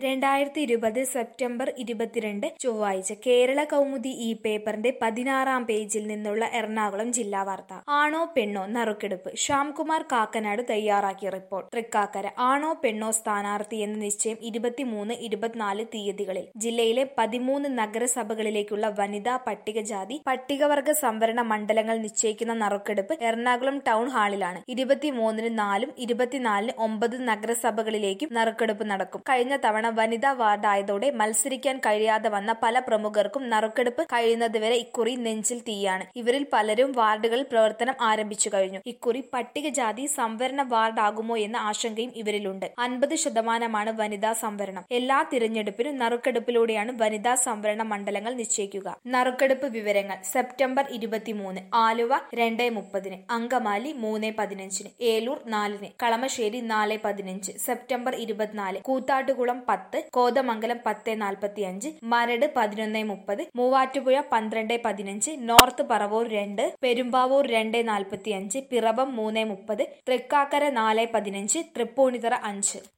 രണ്ടായിരത്തി ഇരുപത് സെപ്റ്റംബർ ഇരുപത്തിരണ്ട് ചൊവ്വാഴ്ച കേരള കൗമുദി ഈ പേപ്പറിന്റെ പതിനാറാം പേജിൽ നിന്നുള്ള എറണാകുളം ജില്ലാ വാർത്ത ആണോ പെണ്ണോ നറുക്കെടുപ്പ് ശ്യാംകുമാർ കാക്കനാട് തയ്യാറാക്കിയ റിപ്പോർട്ട് തൃക്കാക്കര ആണോ പെണ്ണോ സ്ഥാനാർത്ഥി എന്ന നിശ്ചയം ഇരുപത്തിമൂന്ന് ഇരുപത്തിനാല് തീയതികളിൽ ജില്ലയിലെ പതിമൂന്ന് നഗരസഭകളിലേക്കുള്ള വനിതാ പട്ടികജാതി പട്ടികവർഗ സംവരണ മണ്ഡലങ്ങൾ നിശ്ചയിക്കുന്ന നറുക്കെടുപ്പ് എറണാകുളം ടൗൺ ഹാളിലാണ് ഇരുപത്തിമൂന്നിന് നാലും ഇരുപത്തിനാലിന് ഒമ്പത് നഗരസഭകളിലേക്കും നറുക്കെടുപ്പ് നടക്കും കഴിഞ്ഞ തവണ വനിതാ വാർഡായതോടെ മത്സരിക്കാൻ കഴിയാതെ വന്ന പല പ്രമുഖർക്കും നറുക്കെടുപ്പ് കഴിയുന്നതുവരെ ഇക്കുറി നെഞ്ചിൽ തീയാണ് ഇവരിൽ പലരും വാർഡുകളിൽ പ്രവർത്തനം ആരംഭിച്ചു കഴിഞ്ഞു ഇക്കുറി പട്ടികജാതി സംവരണ വാർഡാകുമോ എന്ന ആശങ്കയും ഇവരിലുണ്ട് അൻപത് ശതമാനമാണ് വനിതാ സംവരണം എല്ലാ തിരഞ്ഞെടുപ്പിനും നറുക്കെടുപ്പിലൂടെയാണ് വനിതാ സംവരണ മണ്ഡലങ്ങൾ നിശ്ചയിക്കുക നറുക്കെടുപ്പ് വിവരങ്ങൾ സെപ്റ്റംബർ ഇരുപത്തിമൂന്ന് ആലുവ രണ്ട് മുപ്പതിന് അങ്കമാലി മൂന്ന് പതിനഞ്ചിന് ഏലൂർ നാലിന് കളമശ്ശേരി നാല് പതിനഞ്ച് സെപ്റ്റംബർ ഇരുപത്തിനാല് കൂത്താട്ടുകുളം പത്ത് കോതമംഗലം പത്ത് നാൽപ്പത്തി അഞ്ച് മരട് പതിനൊന്ന് മുപ്പത് മൂവാറ്റുപുഴ പന്ത്രണ്ട് പതിനഞ്ച് നോർത്ത് പറവൂർ രണ്ട് പെരുമ്പാവൂർ രണ്ട് നാൽപ്പത്തി അഞ്ച് പിറവം മൂന്ന് മുപ്പത് തൃക്കാക്കര നാല് പതിനഞ്ച് തൃപ്പൂണിത്തറ അഞ്ച്